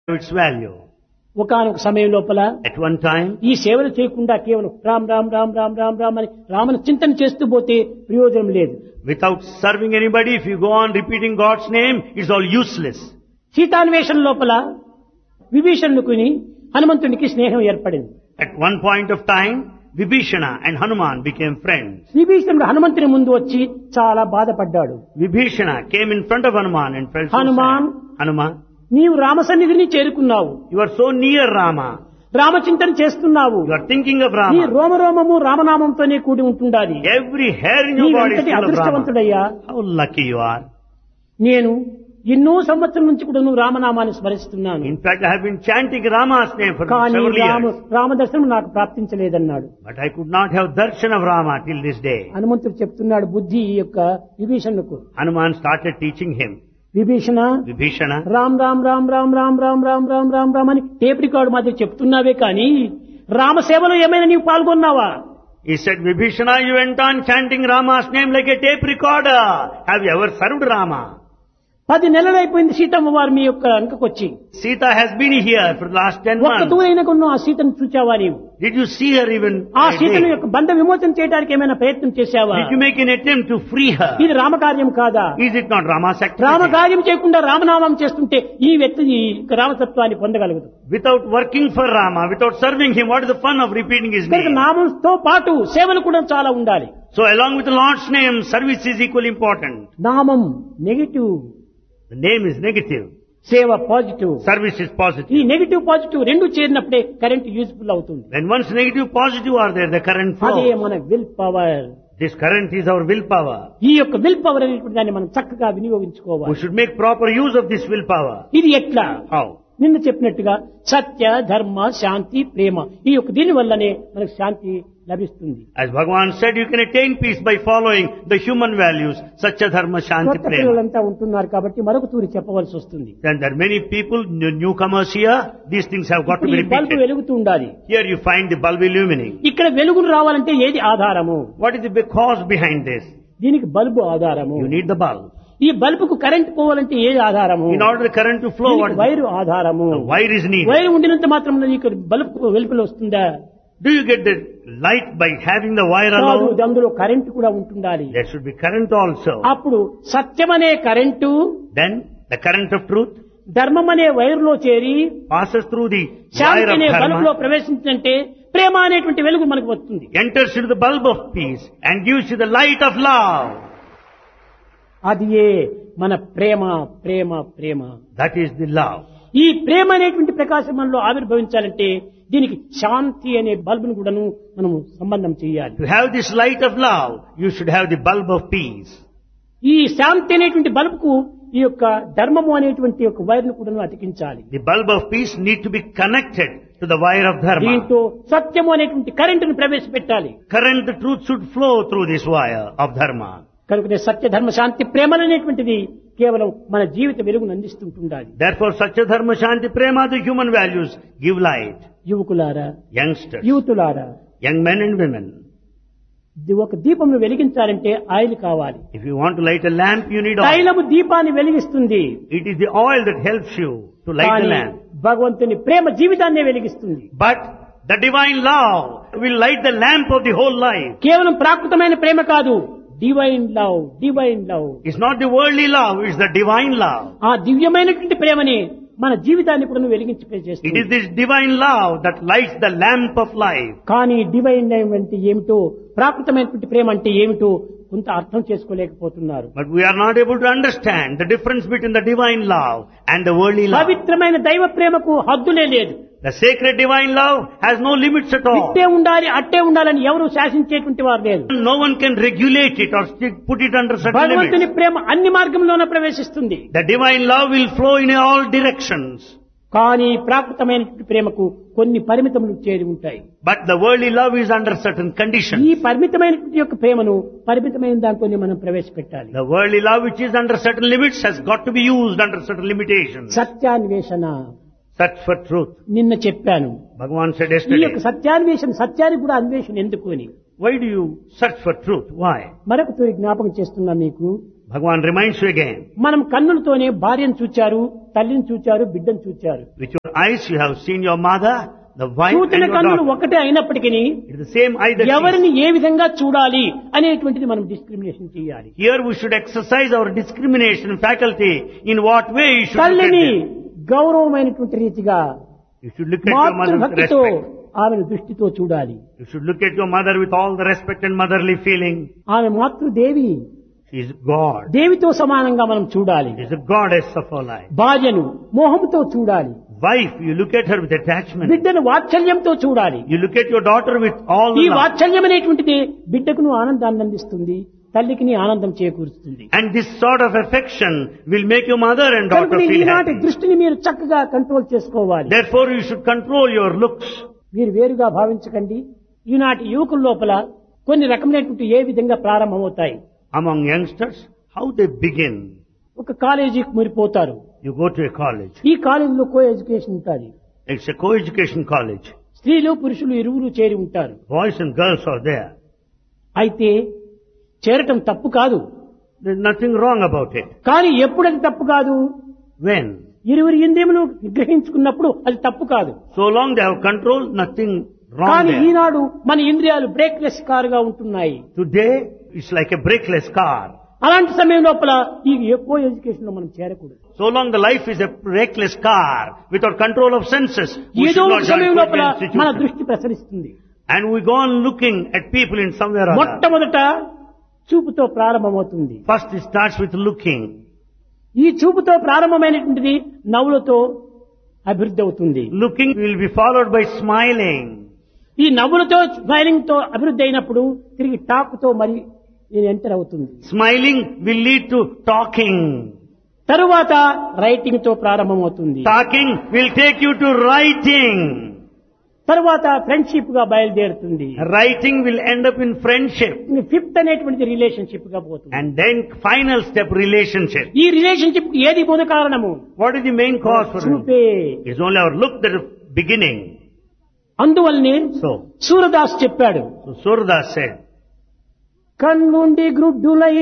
its value. ఒకనొక సమయం లోపల At one time, ఈ సేవలు చేయకుండా కేవలం రామ్ రామ్ రామ్ రామ్ రామ్ రామ్ అని రామను చింతన చేస్తూ పోతే ప్రయోజనం లేదు without serving anybody, if you go on repeating God's name, it's all useless. సీతాన్వేషణ లోపల విభీషణుకుని హనుమంతునికి స్నేహం ఏర్పడింది At one point of time, Vibhishana and Hanuman became friends. విభీషణుడు హనుమంతుని ముందు వచ్చి చాలా బాధపడ్డాడు Vibhishana came in front of Hanuman and felt so Hanuman. sad. Hanuman, నీవు రామసన్నిధిని చేరుకున్నావు you are so near Rama. రామచింతన చేస్తున్నావు You are thinking of నీ Rama. రోమరోమము రామనామంతోనే కూడి ఉంటుండాలి Every hair in your body is నీవెంతటి full of Rama. అదృష్టవంతుడయ్యా How lucky you are. నేను ఎన్నో సంవత్సరం నుంచి కూడా నువ్వు రామనామాన్ని స్మరిస్తున్నాను In fact, I have been chanting Rama's name for కానీ several రామ years. రామదర్శనం నాకు ప్రాప్తించలేదన్నాడు But I could not have darshan of Rama till this day. హనుమంతుడు చెప్తున్నాడు బుద్ధి ఈ యొక్క విభీషణకు Hanuman started teaching him. Vibhishana Vibhishana, Ram Ram Ram Ram Ram Ram Ram Ram Ram Ram అని టేప్ రికార్డు మాదిరి చెప్తున్నావే కానీ రామసేవలో ఏమైనా నీవు పాల్గొన్నావా he said, Vibhishana, you went on chanting Rama's name like a tape recorder. Have you ever served Rama? పది నెలలైపోయింది సీతమ్మ వారు మీ యొక్క వెనకకొచ్చి Sita has been here for the last ten ఒక్క months. దూరైన కొన్న ఆ సీతను చూచావా నీవు Did you see her even? ఆ a సీతను day? యొక్క బంధ విమోచన చేయడానికి ఏమైనా ప్రయత్నం చేశావా Did you make an attempt to free her? ఇది రామకార్యం కాదా Is it not Rama's activity? రామకార్యం చేయకుండా రామనామం చేస్తుంటే ఈ వ్యక్తి ఈ రామతత్వాన్ని పొందగలగదు Without working for Rama, without serving him, what is the fun of repeating his కనుక name? నామంతో పాటు సేవలు కూడా చాలా ఉండాలి So along with the Lord's name, service is equally important. నామం negative The name is negative. సేవ పాజిటివ్ Service is positive. ఈ నెగిటివ్ పాజిటివ్ రెండు చేరినప్పుడే కరెంట్ యూజ్ఫుల్ అవుతుంది When once negative, positive are there, the current అదే flows. మన will power This current is our willpower. ఈ యొక్క విల్ పవర్ అనేటువంటి దాన్ని మనం చక్కగా We వినియోగించుకోవాలి should make proper use of this willpower. ఇది ఎట్లా How? నిన్న చెప్పినట్టుగా సత్య ధర్మ శాంతి ప్రేమ ఈ యొక్క దీని వల్లనే మనకు శాంతి లభిస్తుంది As Bhagavan said, you can attain peace by following the human values, Satya Dharma Shanti కొత్త Prema. పిల్లలంతా ఉంటున్నారు కాబట్టి మరొక తూరి చెప్పవలసి వస్తుంది And there are many people, new- newcomers here, these things have got to ఇప్పుడు be ఈ బల్బు repeated. వెలుగుతూ ఉండాలి Here you find the bulb illuminating. ఇక్కడ వెలుగును రావాలంటే ఏది ఆధారము What is the big cause behind this? దీనికి బల్బు ఆధారము You need the bulb. ఈ బల్బుకు కరెంట్ పోవాలంటే ఏది ఆధారము In order the current to flow, what దీనికి is వైరు ఆధారము the wire is needed. Wire ఉండినంత మాత్రం నీకు బల్బు వెలుపులు వస్తుందా Do you get the light by having the wire కాదు alone? అందులో కరెంట్ కూడా ఉంటుండాలి There should be current also. అప్పుడు సత్యమనే current Then the current of truth ధర్మం అనే వైరులో చేరి passes through the wire Shanti of అనే బల్బులో dharma, ప్రవేశించంటే ప్రేమ అనేటువంటి వెలుగు మనకు వస్తుంది enters into the bulb of peace and gives you the light of love. అది ఏ మన ప్రేమ ప్రేమ ప్రేమ That is the love. ఈ ప్రేమ అనేటువంటి ప్రకాశం మనలో ఆవిర్భవించాలంటే దీనికి శాంతి అనే బల్బును కూడాను మనము సంబంధం చేయాలి To have this light of love, you should have the bulb of peace. ఈ శాంతి అనేటువంటి బల్బుకు ఈ యొక్క ధర్మము అనేటువంటి యొక్క వైర్ను కూడాను అతికించాలి The bulb of peace need to be connected to the wire of dharma. దీంతో సత్యము అనేటువంటి కరెంటును ప్రవేశపెట్టాలి Current, the truth should flow through this wire of dharma. కనుక సత్య ధర్మ శాంతి ప్రేమలు అనేటువంటిది కేవలం మన జీవిత వెలుగును అందిస్తుంటుండాలి Therefore, Satya Dharma Shanti Prema, the human values, give light. యువకులారా Youngsters, యూతులారా young men and women, ఇది ఒక దీపంను వెలిగించాలంటే ఆయిల్ కావాలి if you want to light a lamp, you need oil. తైలము దీపాన్ని వెలిగిస్తుంది It is the oil that helps you to light the కానీ lamp. భగవంతుని ప్రేమ జీవితాన్నే వెలిగిస్తుంది But the divine love will light the lamp of the whole life. కేవలం ప్రాకృతమైన ప్రేమ కాదు divine love divine love It's not the worldly love, it's the divine love. ఆ దివ్యమైనటువంటి ప్రేమని మన జీవితాన్ని కూడా వెలిగించి It చేస్తుంది is this divine love that lights the lamp of life. కానీ డివైన్ లవ్ అంటే ఏమిటో ప్రాకృతమైనటువంటి ప్రేమ అంటే ఏమిటో కొంత అర్థం చేసుకోలేకపోతున్నారు But we are not able to understand the difference between the divine love and the worldly love. పవిత్రమైన దైవ ప్రేమకు హద్దులే లేదు The sacred divine love has no limits at all. ఇట్టే ఉండాలి అట్టే ఉండాలని ఎవరు శాసించేటువంటి వారు లేదు No one can regulate it or stick, put it under certain భగవంతుని limits. ప్రేమ అన్ని మార్గంలోనే ప్రవేశిస్తుంది The divine love will flow in all directions. కానీ ప్రాకృతమైనటువంటి ప్రేమకు కొన్ని పరిమితములు చేరి ఉంటాయి But the worldly love is under certain ఈ conditions. పరిమితమైనటువంటి యొక్క ప్రేమను పరిమితమైన దాంతోనే మనం ప్రవేశపెట్టాలి The worldly love which is under certain limits has got to be used under certain limitations. సత్యాన్వేషణ Search for truth. నిన్న చెప్పాను Bhagavan said ఈ yesterday, యొక్క సత్యాన్వేషణ సత్యానికి కూడా అన్వేషణ ఎందుకు అని why do you search for truth? Why? మరొక తూరి జ్ఞాపకం చేస్తున్నా మీకు Bhagavan reminds you again, మనం కన్నులతోనే భార్యను చూచారు తల్లిని చూచారు బిడ్డను చూచారు with your Eyes, you have seen your mother, the wife and చూచిన your కన్నులు daughter. ఒకటే అయినప్పటికీ It is the same eye that sees. ఎవరిని ఏ విధంగా చూడాలి అనేటువంటిది మనం డిస్క్రిమినేషన్ చేయాలి Here we should exercise our discrimination faculty. In what way you should look at తల్లిని them. గౌరవమైనటువంటి రీతిగా You should look at your mother with మాతృభక్తితో respect. ఆమెను దృష్టితో చూడాలి You should look at your mother with all the respect and motherly feeling. ఆమె మాతృదేవి She is God. దేవితో సమానంగా మనం చూడాలి She is the goddess of our life. భార్యను మోహంతో చూడాలి Wife, you look at her with attachment. బిడ్డను వాత్సల్యంతో చూడాలి You look at your daughter with all ఈ the love. వాత్సల్యం అనేటువంటిది బిడ్డకును ఆనందాన్ని అందిస్తుంది తల్లికి నీ ఆనందం చేకూరుస్తుంది And this sort of affection will make your mother and daughter కనుక feel ఈనాటి happy. దృష్టిని మీరు చక్కగా కంట్రోల్ చేసుకోవాలి Therefore, you should control your looks. మీరు వేరుగా భావించకండి ఈనాటి యువకుల లోపల కొన్ని రకమైనటువంటి ఏ విధంగా ప్రారంభమవుతాయి Among youngsters, how they begin. ఒక కాలేజీకి మీరు పోతారు You go to a college. ఈ కాలేజీలో కో ఎడ్యుకేషన్ ఉంటుంది It's a co-education college. స్త్రీలు పురుషులు ఇరువురు చేరి ఉంటారు Boys and girls are there. అయితే చేరటం తప్పు కాదు There's nothing wrong about it. కానీ ఎప్పుడది తప్పు కాదు When? ఇరువురి ఇంద్రియములు నిగ్రహించుకున్నప్పుడు అది తప్పు కాదు So long they have control, nothing wrong కానీ there. ఈనాడు మన ఇంద్రియాలు బ్రేక్లెస్ కారుగా ఉంటున్నాయి Today, it's like a brakeless car. అలాంటి సమయం లోపల ఈ ఎక్కువ ఎడ్యుకేషన్ లో మనం చేరకూడదు So long the life is a brakeless car without control of senses. We ఏదో should ఒక not join సమయం లోపల co-education మన institution. దృష్టి ప్రసరిస్తుంది And we go on looking at people in somewhere or other. మొట్టమొదట చూపుతో ప్రారంభమవుతుంది First it starts with looking. ఈ చూపుతో ప్రారంభమైనటువంటిది నవ్వులతో అభివృద్ధి అవుతుంది Looking will be followed by smiling. ఈ నవ్వులతో స్మైలింగ్ తో అభివృద్ధి అయినప్పుడు తిరిగి టాక్ తో మరి ఇది ఎంటర్ అవుతుంది Smiling will lead to talking. తరువాత రైటింగ్ తో ప్రారంభమవుతుంది Talking will take you to writing. తరువాత ఫ్రెండ్షిప్ గా బయలుదేరుతుంది Writing will end up in friendship. Fifth అనేటువంటిది రిలేషన్షిప్ గా పోతుంది And then final step relationship. ఈ రిలేషన్షిప్ ఏది మూల కారణము What is the main cause for it? చూపే It's only our look that is beginning. అందువల్లనే So, సూరదాస్ చెప్పాడు so Surdas said, కన్నుండి గ్రుడ్డులై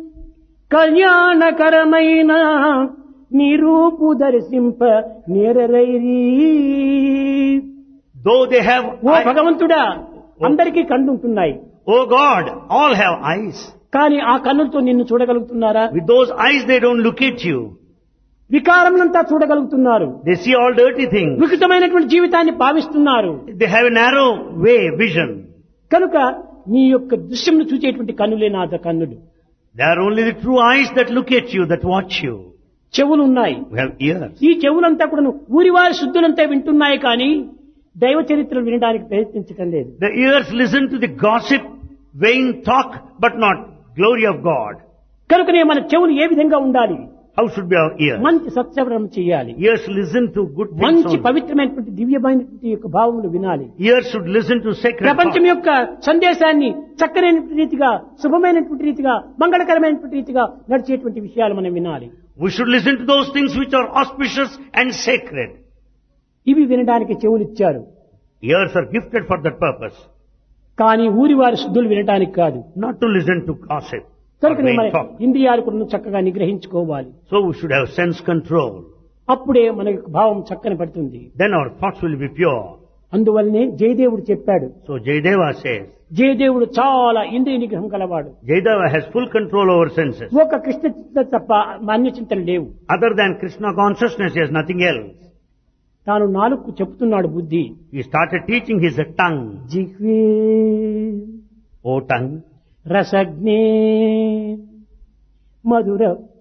కళ్యాణకరమైన నిరూపు దర్శింప నేరరైరీ though they have oh eyes, భగవంతుడా అందరికీ కన్నుంటున్నాయి oh God, all have eyes. కానీ ఆ కన్నులతో నిన్ను చూడగలుగుతున్నారా With those eyes they don't look at you. వికారమునంతా చూడగలుగుతున్నారు They see all dirty things. వికృతమైనటువంటి జీవితాన్ని భావిస్తున్నారు They have a narrow way, vision. కనుక నీ యొక్క దృశ్యంను చూచేటువంటి కన్నులే నా కన్నులు They are only the true eyes that look at you, that watch you. చెవులు ఉన్నాయి We have ears. ఈ చెవులంతా కూడా ఊరివారి శుద్ధులంతా వింటున్నాయి కానీ దైవ చరిత్రలు వినడానికి ప్రయత్నించటం లేదు The ears listen to the gossip, vain talk, but not glory of God. కనుకనే మన చెవులు ఏ విధంగా ఉండాలి How should be our ears? మంచి సత్సవరం చేయాలి Ears listen to good things మంచి only. పవిత్రమైనటువంటి దివ్యమైనటువంటి యొక్క భావములు వినాలి Ears should listen to sacred ప్రపంచం thoughts. యొక్క సందేశాన్ని చక్కనైనటువంటి రీతిగా శుభమైనటువంటి రీతిగా మంగళకరమైనటువంటి రీతిగా నడిచేటువంటి విషయాలు మనం వినాలి We should listen to those things which are auspicious and sacred. ఇవి వినడానికి చెవులు ఇచ్చారు Ears are gifted for that purpose, కానీ ఊరివారి శుద్ధులు వినడానికి కాదు not to listen to gossip or కనుకనే vain మన talk. ఇంద్రియాలు కూడా చక్కగా నిగ్రహించుకోవాలి So we should have sense control. అప్పుడే మన యొక్క భావం చక్కని పడుతుంది Then our thoughts will be pure. అందువల్లనే జయదేవుడు చెప్పాడు So Jayadeva says, జయదేవుడు చాలా ఇంద్రియ నిగ్రహం కలవాడు Jayadeva has full control over senses. ఒక కృష్ణ చింత తప్ప అన్య చింతలు లేవు Other than Krishna consciousness, he has nothing else. తాను నాలుగు చెప్తున్నాడు బుద్ధి He started teaching his tongue. జిహ్వే O tongue, రసజ్ఞే Mathura